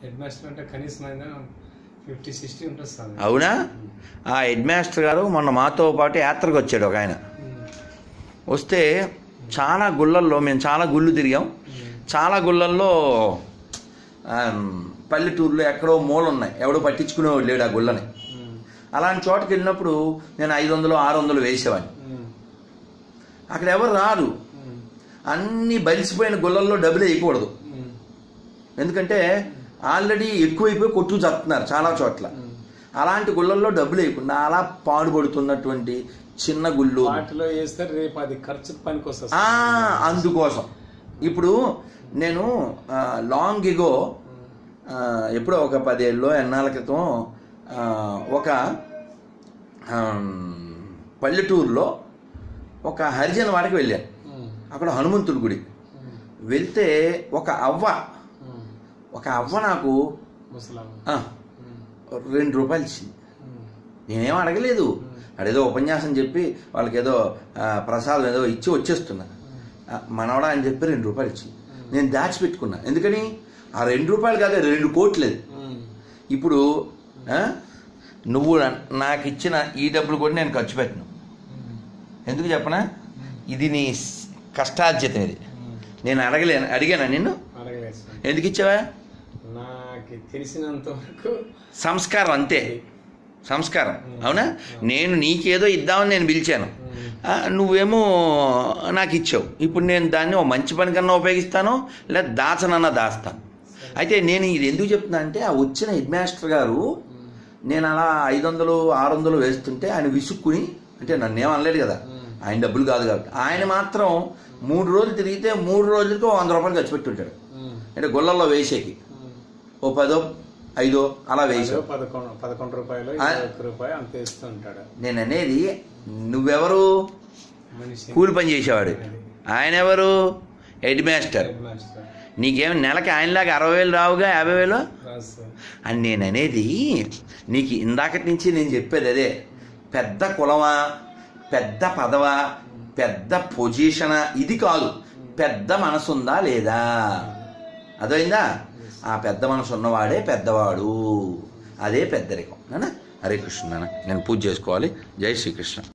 Head master అంటే కనీసం అయినా ఫిఫ్టీ సిక్స్టీ ఉంటుంది సార్ అవునా ఆ హెడ్ మాస్టర్ గారు మొన్న మాతో పాటు యాత్రకు వచ్చాడు ఒక ఆయన వస్తే చాలా గుళ్ళల్లో మేము చాలా గుళ్ళు తిరిగాం చాలా గుళ్ళల్లో ఆమ్, పల్లెటూరులో ఎక్కడో మూల ఉన్నాయి ఎవడో పట్టించుకునేవాడు లేడు ఆ గుళ్ళని అలాంటి చోటకి వెళ్ళినప్పుడు నేను ఐదు వందలు ఆరు వందలు వేసేవాడిని అక్కడ ఎవరు రారు అన్ని బలిసిపోయిన గుళ్ళల్లో డబ్బులు వేయకూడదు ఎందుకంటే ఆల్రెడీ ఎక్కువైపోయి కొట్టు చస్తున్నారు చాలా చోట్ల అలాంటి గుళ్ళల్లో డబ్బులు వేయకుండా అలా పాడుపడుతున్నటువంటి చిన్న గుళ్ళు వాటిలో వేస్తే రేపు అది ఖర్చుకు పనికి వస్తుంది ఆ, అందుకోసం ఇప్పుడు నేను ఆ, లాంగ్ ఎగో ఆ, ఎప్పుడో ఒక పదేళ్ళు ఎన్నాళ్ళ క్రితం ఆ, ఒక ఆమ్, పల్లెటూరులో ఒక హరిజన వాడికి వెళ్ళాను అక్కడ హనుమంతుడి గుడి వెళ్తే ఒక అవ్వ ఒక అవ్వ నాకు ముసలాం ఆ, రెండు రూపాయలు ఇచ్చింది నేనేం అడగలేదు అడేదో ఉపన్యాసం చెప్పి వాళ్ళకి ఏదో ఆ, ప్రసాదం ఏదో ఇచ్చి వచ్చేస్తున్నా ఆ, మనవడా అని చెప్పి రెండు రూపాయలు ఇచ్చింది నేను దాచిపెట్టుకున్నా ఎందుకని ఆ రెండు రూపాయలు కాదు రెండు కోట్లేదు ఇప్పుడు ఆ, నువ్వు నా- నాకు ఇచ్చిన ఈ డబ్బులు కూడా నేను ఖర్చు పెట్టను ఎందుకు చెప్పనా ఇది నీ స్- కష్టార్జితం ఇది నేను అడగలేను అడిగానా నిన్ను అడగలేదు సార్ ఎందుకు ఇచ్చావా నాకు తెలిసినంత వరకు సంస్కారం అంతే సంస్కారం అవునా నేను నీకేదో ఇద్దామని నేను పిలిచాను ఆ, నువ్వేమో నాకు ఇచ్చావు ఇప్పుడు నేను దాన్ని ఓ మంచి పని కన్నా ఉపయోగిస్తాను లేదా దాచనన్నా దాస్తాను అయితే నేను ఇది ఎందుకు చెప్తున్నా అంటే ఆ వచ్చిన హెడ్ మాస్టర్ గారు నేను అలా ఐదు వందలు ఆరు వందలు వేస్తుంటే ఆయన విసుక్కుని అంటే నన్ను ఏమనలేడు కదా ఆయన డబ్బులు కాదు కాబట్టి ఆయన మాత్రం మూడు రోజులు తిరిగితే మూడు రోజులకి ఓ వంద రూపాయలు ఖర్చు పెట్టుంటాడు అంటే గుళ్ళల్లో వేసేకి ఓ పదో ఐదో అలా వేసావు పదకొండు పదకొండు రూపాయలు ఆ. ఇరవై ఒక్క రూపాయి అంత ఇస్తూ ఉంటాడు నేను అనేది నువ్వెవరు మనిషి కూలి పని చేసేవాడు ఆయన ఎవరు హెడ్ మాస్టర్ హెడ్ మాస్టర్ నీకేం నెలకి ఆయనలాగా అరవై వేలు రావుగా యాభై వేలు రాదు సార్ అని నేను అనేది నీకు ఇందాకటి నుంచి నేను చెప్పేది అదే పెద్ద కులమా పెద్ద పదవా పెద్ద పొజిషనా ఇది కాదు పెద్ద మనసు ఉందా లేదా అదైందా ఆ పెద్ద మనసు ఉన్నవాడే పెద్దవాడు అదే పెద్దరికం నాన్న హరే కృష్ణ నాన్న నేను పూజ చేసుకోవాలి జై శ్రీకృష్ణ